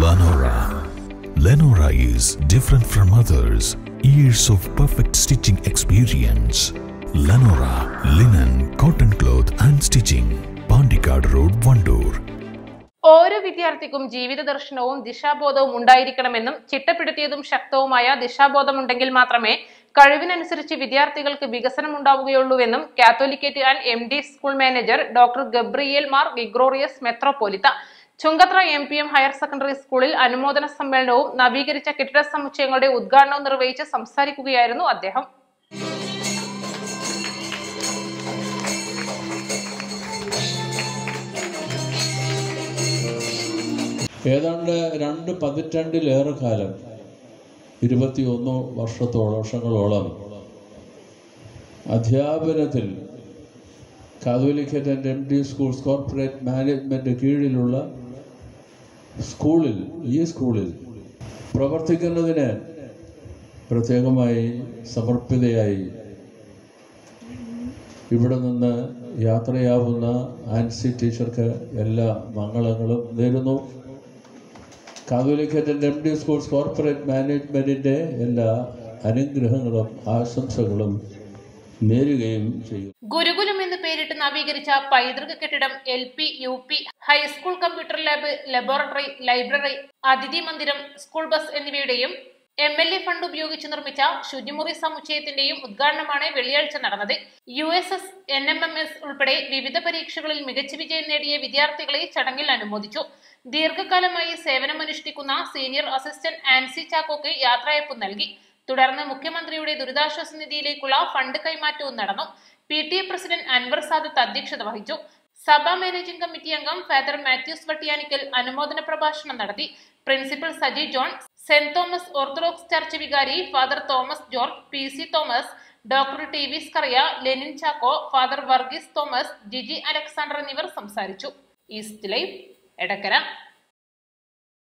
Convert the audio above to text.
Lenora. Lenora is different from others. Years of perfect stitching experience. Lenora linen, cotton cloth and stitching. Pandikad Road, Vandoor. ഓരോ വിദ്യാർത്ഥിക്കും ജീവിത ദർശനവും ദിശാബോധവും ഉണ്ടായിരിക്കണമെന്നും ചിട്ടപ്പെടുത്തിയതും ശക്തവുമായ ദിശാബോധമുണ്ടെങ്കിൽ മാത്രമേ കഴിവിനനുസരിച്ച് വിദ്യാർത്ഥികൾക്ക് വികസനം ഉണ്ടാവുകയുള്ളൂവെന്നും catholicate and M D school manager doctor Gabriel Mar Gregorios മെത്രോപൊലിത്ത Chungathara M P M higher secondary സ്കൂളിൽ അനുമോദന സമ്മേളനവും നവീകരിച്ച കെട്ടിട സമുച്ചയങ്ങളുടെ ഉദ്ഘാടനവും നിർവഹിച്ച് സംസാരിക്കുകയായിരുന്നു അദ്ദേഹം ഏതാണ്ട് രണ്ട് പതിറ്റാണ്ടിലേറെ കാലം ഇരുപത്തിയൊന്ന് വർഷത്തോളം വർഷങ്ങളോളം അധ്യാപനത്തിൽ catholicate and M D schools corporate management കീഴിലുള്ള സ്കൂളിൽ ഈ സ്കൂളിൽ പ്രവർത്തിക്കുന്നതിന് പ്രത്യേകമായി സമർപ്പിതയായി ഇവിടെ നിന്ന് യാത്രയാവുന്ന ആൻസി ടീച്ചർക്ക് എല്ലാ മംഗളങ്ങളും നേരുന്നു catholicate M D schools corporate മാനേജ്മെൻറ്റിൻ്റെ എല്ലാ അനുഗ്രഹങ്ങളും ആശംസകളും നേരുകയും ചെയ്യും ഗുരുകുലം എന്ന് പേരിട്ട് നവീകരിച്ച പൈതൃക കെട്ടിടം L P U P high school computer lab laboratory library അതിഥി മന്ദിരം സ്കൂൾ ബസ് എന്നിവയുടെയും എം എൽ എ ഫണ്ട് ഉപയോഗിച്ച് നിർമ്മിച്ച ശുചിമുറി സമുച്ചയത്തിന്റെയും ഉദ്ഘാടനമാണ് വെള്ളിയാഴ്ച നടന്നത് U S S N M M S ഉൾപ്പെടെ വിവിധ പരീക്ഷകളിൽ മികച്ച വിജയം നേടിയ വിദ്യാർത്ഥികളെ ചടങ്ങിൽ അനുമോദിച്ചു ദീർഘകാലമായി സേവനമനുഷ്ഠിക്കുന്ന സീനിയർ അസിസ്റ്റന്റ് ആൻസി ചാക്കോക്ക് യാത്രയപ്പ് നൽകി തുടർന്ന് മുഖ്യമന്ത്രിയുടെ ദുരിതാശ്വാസ നിധിയിലേക്കുള്ള ഫണ്ട് കൈമാറ്റവും നടന്നു P T A president Anwar Sadath അധ്യക്ഷത വഹിച്ചു സഭാ മാനേജിംഗ് കമ്മിറ്റി അംഗം ഫാദർ മാത്യൂസ് വട്ടിയാനിക്കൽ അനുമോദന പ്രഭാഷണം നടത്തി principal Saji John saint Thomas orthodox church വികാരി father Thomas George P C Thomas doctor T V Skaria Lenin Chacko father Varghese Thomas Giji Alexander എന്നിവർ സംസാരിച്ചു ഈസ്റ്റ് ലൈവ് എടക്കര